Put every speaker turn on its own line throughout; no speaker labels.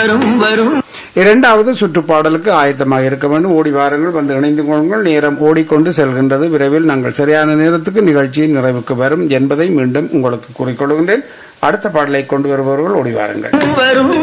வரும் வரும்
இரண்டாவது சுற்றுப்பாடலுக்கு ஆயத்தமாக இருக்க வேண்டும் ஓடி வாருங்கள் வந்து இணைந்து கொள்ளுங்கள் நேரம் ஓடிக்கொண்டு செல்கின்றது விரைவில் நாங்கள் சரியான நேரத்துக்கு நிகழ்ச்சியின் நிறைவுக்கு வரும் என்பதை மீண்டும் உங்களுக்கு கூறிக்கொள்கின்றேன் அடுத்த பாடலை கொண்டு வருபவர்கள் ஓடி வாருங்கள்
வரும்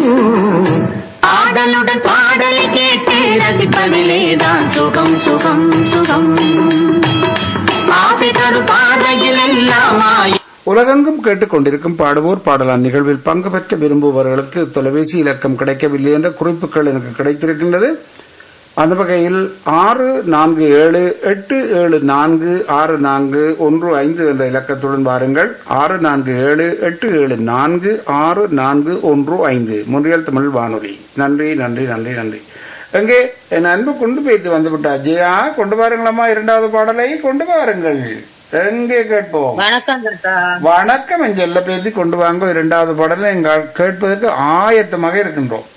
ஆடலுடன் பாடலை கேட்டு ரசிப்பதிலேதான் சுகம் சுகம் சுகம் ஆசை தரும் பாதையில் எல்லாம் ஆயி-
உலகெங்கும் கேட்டுக்கொண்டிருக்கும் பாடுவோர் பாடலான் நிகழ்வில் பங்கு பெற்ற விரும்புபவர்களுக்கு தொலைபேசி இலக்கம் கிடைக்கவில்லை என்ற குறிப்புகள் எனக்கு கிடைத்திருக்கின்றது அந்த வகையில் ஆறு நான்கு ஏழு எட்டு ஏழு நான்கு ஆறு நான்கு ஒன்று ஐந்து என்ற இலக்கத்துடன் வாருங்கள் ஆறு நான்கு ஏழு எட்டு ஏழு நான்கு ஆறு நான்கு ஒன்று ஐந்து முன்றியல் தமிழ் வானொலி நன்றி நன்றி நன்றி நன்றி எங்கே என் அன்பு கொண்டு போய்த்து வந்து விட்டா ஜெயா கொண்டு வாருங்களம்மா இரண்டாவது பாடலை கொண்டு வாருங்கள் எங்கே கேட்போம்
வணக்கம் தாத்தா
வணக்கம் என் செல்ல பேசி கொண்டு வாங்க இரண்டாவது பாடலை எங்கள் கேட்பதற்கு ஆயத்தமாக இருக்கின்றோம்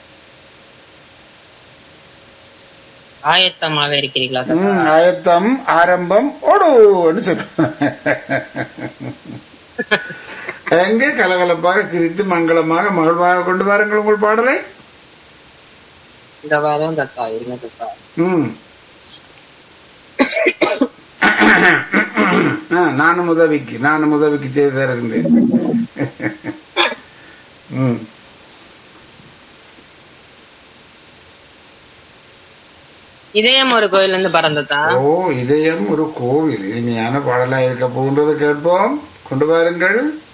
ஆயத்தமாக இருக்கிறீர்களா தாத்தா
ம், ஆயத்தம் ஆரம்பம் ஓடுன்னு சொல்றேன் எங்கே கலகலப்பாக சிரித்து மங்களமாக மகிழ்வாக கொண்டு வாருங்கள் உங்கள் பாடலை
இந்த வாரம் தாத்தா இருங்க தாத்தா
ம் ஆ, நானும் உதவிக்கு நானும் உதவிக்கு செய்து தருகின்றேன் ம்
இதயம் ஒரு கோயில்ல இருந்து பறந்ததா
ஓ இதயம் ஒரு கோவில் இனிமையான பாடலா இருக்க போகின்றது கேட்போம் கொண்டு வாருங்கள்